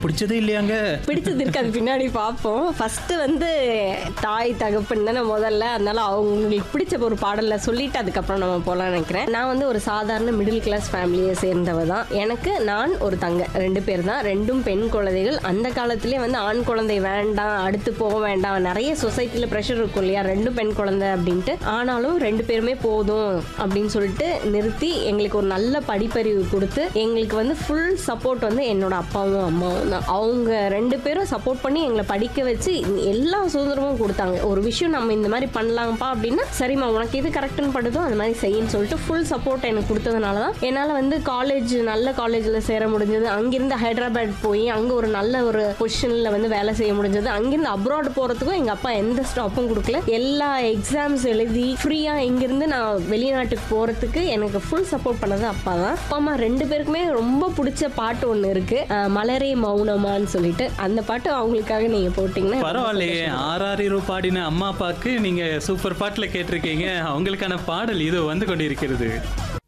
பிடிச்சதே இல்லையாங்க பிடிச்சது இருக்கு அது பின்னாடி பார்ப்போம் ஃபர்ஸ்ட் வந்து தாய் தகப்பன் தானே முதல்ல அதனால அவங்களுக்கு பிடிச்ச ஒரு பாடல்ல சொல்லிட்டு அதுக்கப்புறம் நம்ம போகலாம்னு நினைக்கிறேன் நான் வந்து ஒரு சாதாரண மிடில் கிளாஸ் ஃபேமிலியை சேர்ந்தவ தான் எனக்கு நான் ஒரு தங்க ரெண்டு பேர் தான் ரெண்டும் பெண் குழந்தைகள் அந்த காலத்திலே வந்து ஆண் குழந்தை வேண்டாம் அடுத்து போக வேண்டாம் நிறைய சொசைட்டில ப்ரெஷர் இருக்கும் இல்லையா ரெண்டும் பெண் குழந்தை அப்படின்ட்டு ஆனாலும் ரெண்டு பேருமே போதும் அப்படின்னு சொல்லிட்டு நிறுத்தி எங்களுக்கு ஒரு நல்ல படிப்பறிவு கொடுத்து எங்களுக்கு வந்து ஃபுல் சப்போர்ட் வந்து என்னோட அப்பாவும் அம்மாவும் தான் அவங்க ரெண்டு பேரும் சப்போர்ட் பண்ணி எங்களை படிக்க வச்சு எல்லா சுதந்திரமும் கொடுத்தாங்க ஒரு விஷயம் நம்ம இந்த மாதிரி பண்ணலாம்ப்பா அப்படின்னா சரிம்மா உனக்கு எது கரெக்ட்னு படுதோ அந்த மாதிரி செய்யுன்னு சொல்லிட்டு ஃபுல் சப்போர்ட் எனக்கு கொடுத்ததுனால தான் என்னால் வந்து காலேஜ் நல்ல காலேஜில் சேர முடிஞ்சது அங்கிருந்து ஹைதராபாத் போய் அங்கே ஒரு நல்ல ஒரு பொசிஷனில் வந்து வேலை செய்ய முடிஞ்சது அங்கிருந்து அப்ராட் போகிறதுக்கும் எங்கள் அப்பா எந்த ஸ்டாப்பும் கொடுக்கல எல்லா எக்ஸாம்ஸ் எழுதி ஃப்ரீயாக இங்கிருந்து நான் வெளிநாட்டுக்கு போகிறதுக்கு எனக்கு ஃபுல் சப்போர்ட் பண்ணது அப்பா தான் அப்பா அம்மா ரெண்டு பேருக்குமே ரொம்ப பிடிச்ச பாட்டு ஒன்று இருக்கு அஹ் மலரே மௌனமான்னு சொல்லிட்டு அந்த பாட்டு அவங்களுக்காக நீங்கள் போட்டிங்கன்னா ரொம்ப பரவாயில்லையே ஆறாரிரு பாடின அம்மா அப்பாவுக்கு நீங்க சூப்பர் பாட்டுல கேட்டிருக்கீங்க அவங்களுக்கான பாடல் இது வந்து கொண்டிருக்கிறது